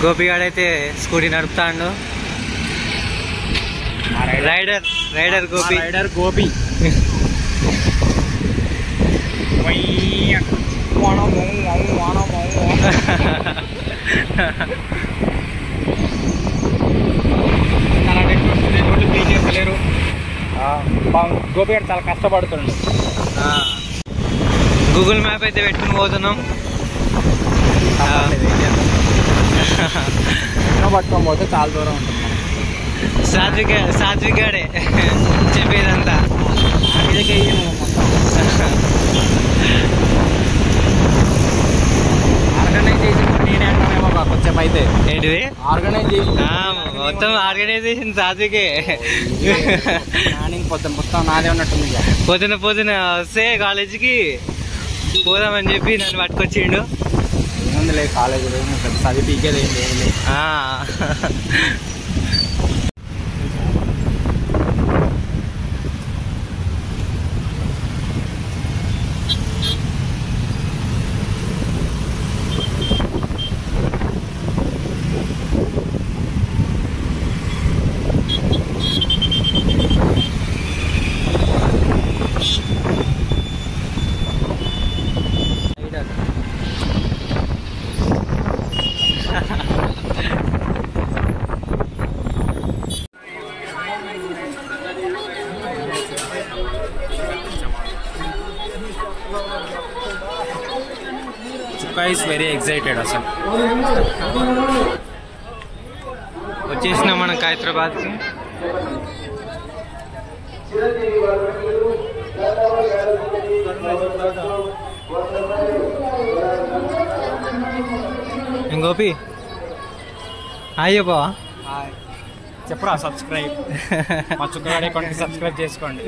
గోపిగాడైతే scooty నడుపుతాండు rider rider Gopi rider Gopi లేరు గోపి గారు చాలా కష్టపడుతుండు గూగుల్ మ్యాప్ అయితే పెట్టుకుని పోతున్నాం ఆ, ఎన్నో పట్టుకొని పోతే చాలా దూరం ఉంటుంది సాత్విక సాత్వికాడే చెప్పేదంతా ఇదకే ఆర్గనైజ్ చేసి నేనే అంటానేమో బా కొంచెం అయితే ఏంటిది ఆర్గనైజ్ చేసి ఆ, మొత్తం ఆర్గనైజేషన్ సాత్వికే ప్లానింగ్ మొత్తం మొత్తం నాదే ఉన్నట్టుంది ఇక పొద్దున పొద్దున వస్తే కాలేజీకి పోదామని చెప్పి నన్ను పట్టుకొచ్చిండు ఏముంది లేదు కాలేజీలో ఏముంటుంది చదివి పీకేది ఏం లేదు ఆ. చుక్కా ఇస్ వెరీ ఎక్సైటెడ్ అసలు వచ్చేసినాం మనం హైదరాబాద్కి ఏం గోపి హాయ్ చెప్పవా చెప్పరా సబ్స్క్రైబ్ మా చుక్కగాడి అకౌంట్కి సబ్స్క్రైబ్ చేసుకోండి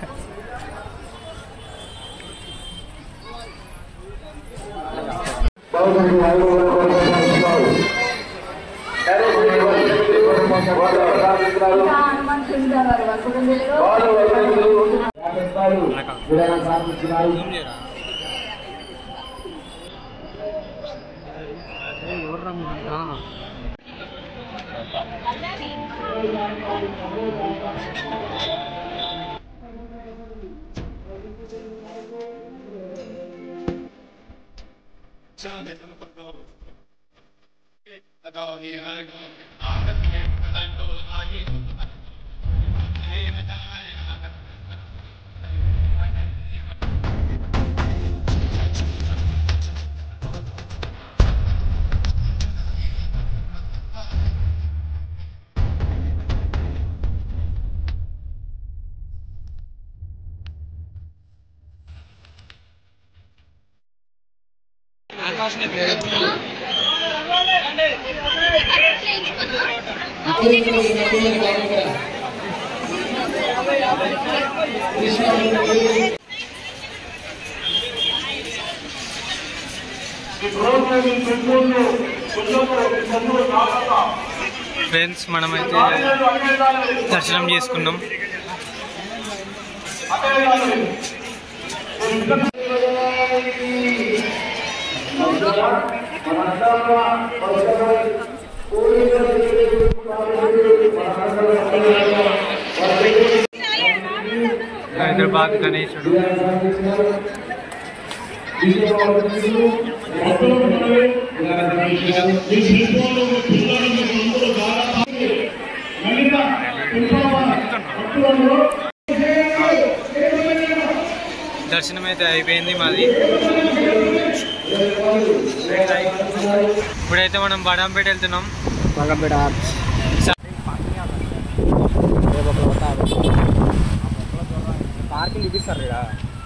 ఫ్రెండ్స్ మనమైతే దర్శనం చేసుకున్నాం హైదరాబాద్ గణేశుడు దర్శనం అయితే అయిపోయింది మాది ఇప్పుడైతే మనం బడాంపేట వెళ్తున్నాం మగంపేట పార్కింగ్ ఇప్పిస్తారు ఇక్కడ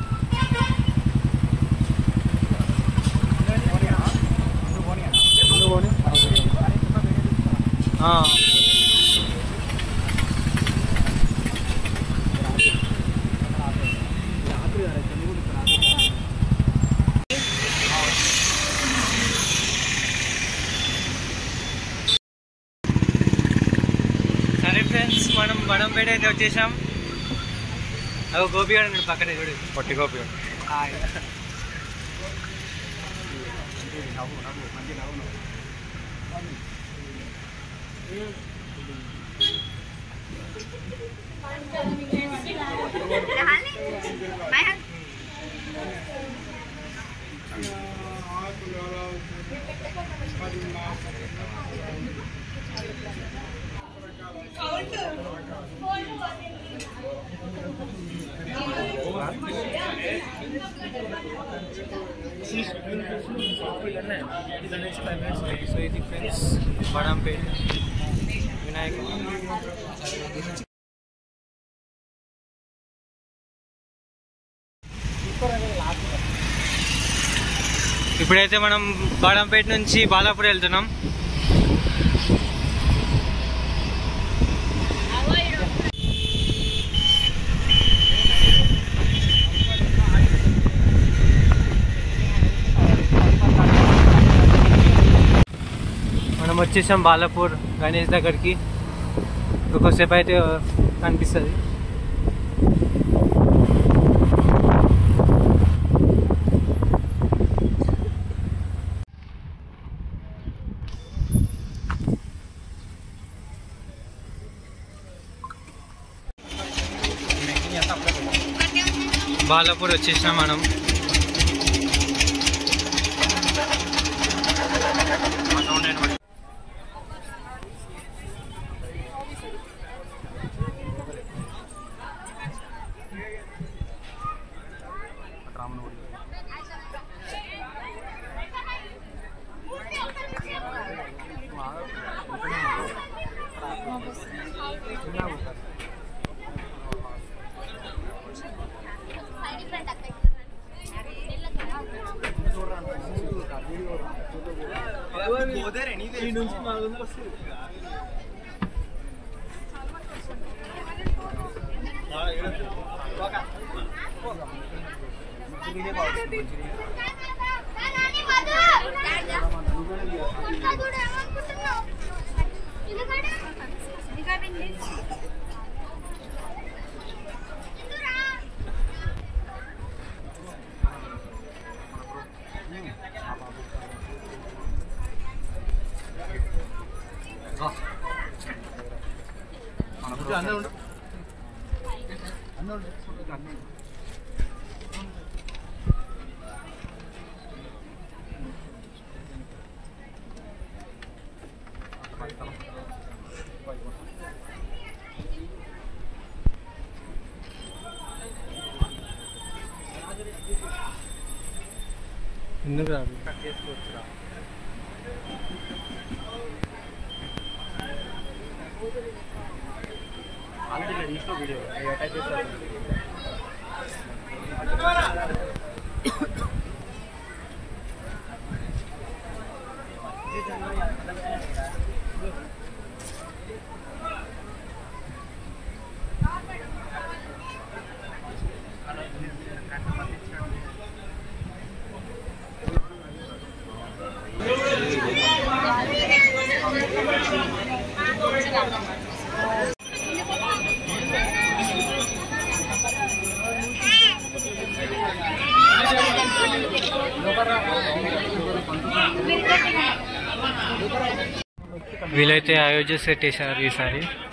ఆ. సరే ఫ్రెండ్స్ మనం బడంపేట అయితే వచ్చేసాం అవి గోపి గారు ఉన్నాడు పక్కనే చూడు పొట్టి గోపి సో ఇది ఫ్రెండ్స్ బడంపేట వినాయక ఇప్పుడైతే మనం బాడంపేట నుంచి బాలాపూర్ వెళ్తున్నాం మనం వచ్చేసాం బాలాపూర్ గణేష్ దగ్గరికి ఇంకొకసేపు అయితే కనిపిస్తుంది బాలాపూర్ వచ్చేసినాం మనం ఎందుకు రాదు వీలైతే అయోధ్య సెట్ వేసారు ఈసారి